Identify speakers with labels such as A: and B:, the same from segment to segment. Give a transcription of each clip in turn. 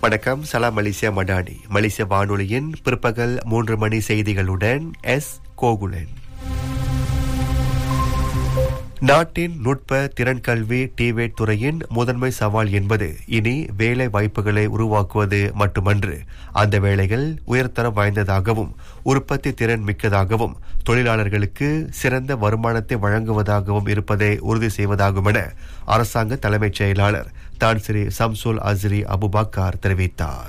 A: வணக்கம் சலாம் மலேசியா மடானி மலேசிய வானொலியின் பிற்பகல் மூன்று மணி செய்திகளுடன் எஸ் கோகுலன் நாட்டின் நுட்ப திறன் கல்வி டிவேட் துறையின் முதன்மை சவால் என்பது இனி வேலை வாய்ப்புகளை உருவாக்குவது மட்டுமன்று அந்த வேலைகள் உயர்தரம் வாய்ந்ததாகவும் உற்பத்தி திறன் மிக்கதாகவும் தொழிலாளர்களுக்கு சிறந்த வருமானத்தை வழங்குவதாகவும் இருப்பதை உறுதி செய்வதாகும் என அரசாங்க தலைமைச் செயலாளர் தான் ஸ்ரீ சம்சுல் அஸ்ரி அபுபக்கார் தெரிவித்தார்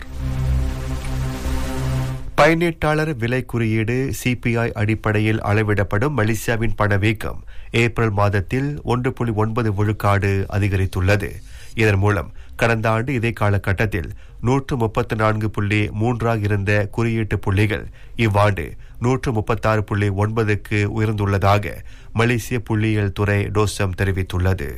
A: பயனீட்டாளர் விலை குறியீடு சிபிஐ அடிப்படையில் அளவிடப்படும் மலேசியாவின் பணவீக்கம் ஏப்ரல் மாதத்தில் ஒன்று புள்ளி ஒன்பது விழுக்காடு அதிகரித்துள்ளது இதன் மூலம் கடந்த ஆண்டு இதே காலகட்டத்தில் நூற்று முப்பத்தி நான்கு புள்ளி மூன்றாக இருந்த குறியீட்டு புள்ளிகள் இவ்வாண்டு நூற்று முப்பத்தாறு புள்ளி ஒன்பதுக்கு உயர்ந்துள்ளதாக மலேசிய புள்ளியியல் துறை டோசம் தெரிவித்துள்ளது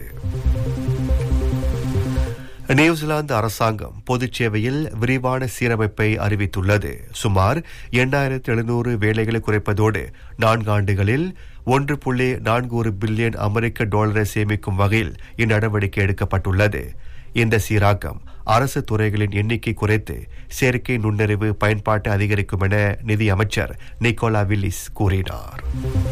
A: நியூசிலாந்து அரசாங்கம் பொதுச் சேவையில் விரிவான சீரமைப்பை அறிவித்துள்ளது சுமார் எண்ணாயிரத்து எழுநூறு வேலைகளை குறைப்பதோடு நான்கு ஆண்டுகளில் ஒன்று புள்ளி நான்கு ஒரு பில்லியன் அமெரிக்க டாலரை சேமிக்கும் வகையில் இந்நடவடிக்கை எடுக்கப்பட்டுள்ளது இந்த சீராக்கம் அரசு துறைகளின் எண்ணிக்கை குறைத்து செயற்கை நுண்ணறிவு பயன்பாட்டை அதிகரிக்கும் என நிதி அமைச்சர் நிக்கோலா வில்லிஸ் கூறினார்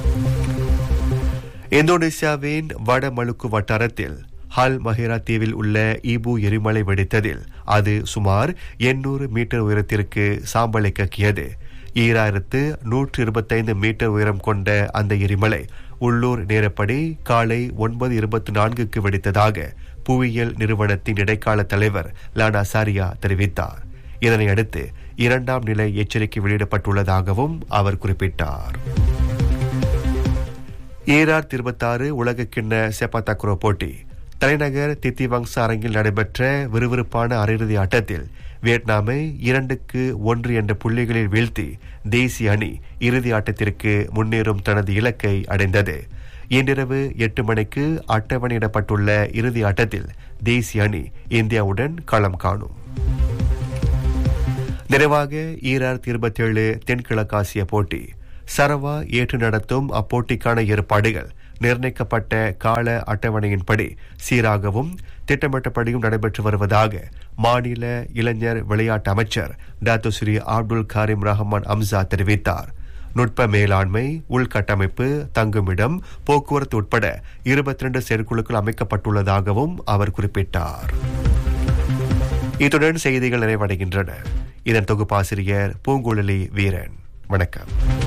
A: இந்தோனேசியாவின் வட மலுக்கு வட்டாரத்தில் ஹால் மஹேரா தீவில் உள்ள ஈபு எரிமலை வெடித்ததில் அது சுமார் எண்ணூறு மீட்டர் உயரத்திற்கு சாம்பலை கக்கியது ஈராயிரத்து நூற்று இருபத்தைந்து மீட்டர் உயரம் கொண்ட அந்த எரிமலை உள்ளூர் நேரப்படி காலை ஒன்பது இருபத்தி நான்குக்கு வெடித்ததாக புவியியல் நிறுவனத்தின் இடைக்கால தலைவர் லானா சாரியா தெரிவித்தார் இதனை அடுத்து இரண்டாம் நிலை எச்சரிக்கை வெளியிடப்பட்டுள்ளதாகவும் அவர் குறிப்பிட்டார் ஈரார் இருபத்தாறு உலக கிண்ண செப்பாத்தாக்குரோ போட்டி தலைநகர் தித்திவங்ச அரங்கில் நடைபெற்ற விறுவிறுப்பான அரையிறுதி ஆட்டத்தில் வியட்நாமை இரண்டுக்கு ஒன்று என்ற புள்ளிகளில் வீழ்த்தி தேசிய அணி இறுதி ஆட்டத்திற்கு முன்னேறும் தனது இலக்கை அடைந்தது இன்றிரவு எட்டு மணிக்கு அட்டவணையிடப்பட்டுள்ள இறுதி ஆட்டத்தில் தேசிய அணி இந்தியாவுடன் களம் காணும் நிறைவாக ஈராயிரத்தி இருபத்தி ஏழு தென்கிழக்காசிய போட்டி சரவா ஏற்று நடத்தும் அப்போட்டிக்கான ஏற்பாடுகள் நிர்ணயிக்கப்பட்ட கால அட்டவணையின்படி சீராகவும் திட்டமிட்டபடியும் நடைபெற்று வருவதாக மாநில இளைஞர் விளையாட்டு அமைச்சர் டாத்து ஸ்ரீ அப்துல் காரிம் ரஹமான் அம்சா தெரிவித்தார் நுட்ப மேலாண்மை உள்கட்டமைப்பு தங்குமிடம் போக்குவரத்து உட்பட இருபத்தி ரெண்டு செயற்குழுக்கள் அமைக்கப்பட்டுள்ளதாகவும் அவர் குறிப்பிட்டார் இத்துடன் செய்திகள் நிறைவடைகின்றன இதன் தொகுப்பாசிரியர் பூங்குழலி வீரன் வணக்கம்